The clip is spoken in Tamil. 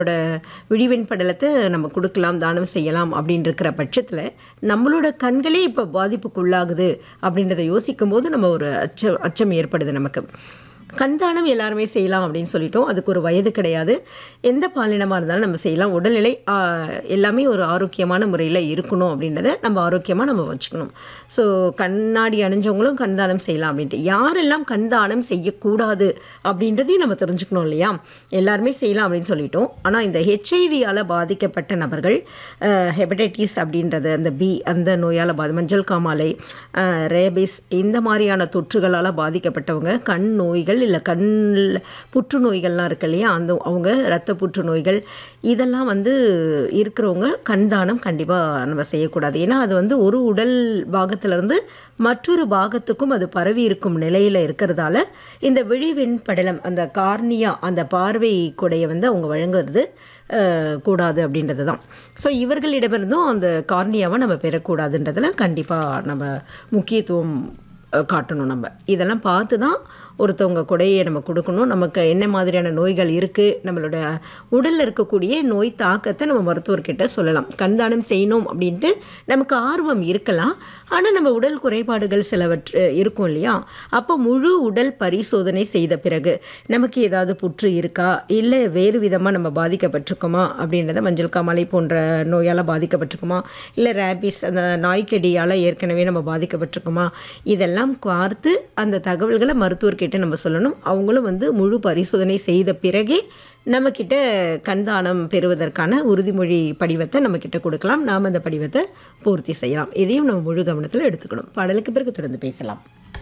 நம்மளோட விழிவெண் படலத்தை நம்ம கொடுக்கலாம் தானம் செய்யலாம் அப்படின்னு இருக்கிற பட்சத்தில் நம்மளோட கண்களே இப்போ பாதிப்புக்குள்ளாகுது அப்படின்றத யோசிக்கும் போது நம்ம ஒரு அச்ச அச்சம் ஏற்படுது நமக்கு கண் தானம் எல்லாருமே செய்யலாம் அப்படின்னு சொல்லிட்டோம் அதுக்கு ஒரு வயது கிடையாது எந்த பாலினமாக இருந்தாலும் நம்ம செய்யலாம் உடல்நிலை ஆ, எல்லாமே ஒரு ஆரோக்கியமான முறையில் இருக்கணும் அப்படின்றத நம்ம ஆரோக்கியமாக நம்ம வச்சுக்கணும் ஸோ கண்ணாடி அணிஞ்சவங்களும் கண் தானம் செய்யலாம் அப்படின்ட்டு யாரெல்லாம் கண் தானம் செய்யக்கூடாது அப்படின்றதையும் நம்ம தெரிஞ்சுக்கணும் இல்லையா எல்லாருமே செய்யலாம் அப்படின்னு சொல்லிட்டோம் ஆனால் இந்த ஹெச்ஐவியால் பாதிக்கப்பட்ட நபர்கள் ஹெபடைட்டிஸ் அப்படின்றது அந்த பி அந்த நோயால் பாதி மஞ்சள் காமாலை ரேபிஸ் இந்த மாதிரியான தொற்றுகளால் பாதிக்கப்பட்டவங்க கண் நோய்கள் இல்லை கண்ணில் புற்றுநோய்கள்லாம் இருக்கு இல்லையா அந்த அவங்க இரத்த புற்றுநோய்கள் இதெல்லாம் வந்து இருக்கிறவங்க கண் தானம் கண்டிப்பாக நம்ம செய்யக்கூடாது ஏன்னா அது வந்து ஒரு உடல் பாகத்திலிருந்து மற்றொரு பாகத்துக்கும் அது பரவி இருக்கும் நிலையில் இருக்கிறதால இந்த விழிவெண் படலம் அந்த கார்னியா அந்த பார்வை கொடையை வந்து அவங்க வழங்குறது அஹ், கூடாது அப்படின்றது தான் ஸோ இவர்களிடமிருந்தும் அந்த கார்னியாவை நம்ம பெறக்கூடாதுன்றதுல கண்டிப்பாக நம்ம முக்கியத்துவம் அஹ், காட்டணும் நம்ம இதெல்லாம் பார்த்து தான் ஒருத்தவங்க கொடையை நம்ம கொடுக்கணும் நமக்கு என்ன மாதிரியான நோய்கள் இருக்குது நம்மளோட உடலில் இருக்கக்கூடிய நோய் தாக்கத்தை நம்ம மருத்துவர்கிட்ட சொல்லலாம் கண்தானம் செய்யணும் அப்படின்ட்டு நமக்கு ஆர்வம் இருக்கலாம் ஆனால் நம்ம உடல் குறைபாடுகள் சிலவற்று இருக்கும் இல்லையா அப்போ முழு உடல் பரிசோதனை செய்த பிறகு நமக்கு ஏதாவது புற்று இருக்கா இல்லை வேறு விதமாக நம்ம பாதிக்கப்பட்டிருக்கோமா அப்படின்றத மஞ்சள் காமாலை போன்ற நோயால் பாதிக்கப்பட்டிருக்குமா இல்லை ரேபிஸ் அந்த நாய்க்கடியால் ஏற்கனவே நம்ம பாதிக்கப்பட்டிருக்குமா இதெல்லாம் பார்த்து அந்த தகவல்களை மருத்துவர்கிட்ட நம்ம சொல்லணும் அவங்களும் வந்து முழு பரிசோதனை செய்த பிறகே நம்மக்கிட்ட கண்தானம் பெறுவதற்கான உறுதிமொழி படிவத்தை நம்மக்கிட்ட கொடுக்கலாம் நாம் அந்த படிவத்தை பூர்த்தி செய்யலாம் இதையும் நம்ம முழு கவனத்தில் எடுத்துக்கணும் பாடலுக்கு பிறகு தொடர்ந்து பேசலாம்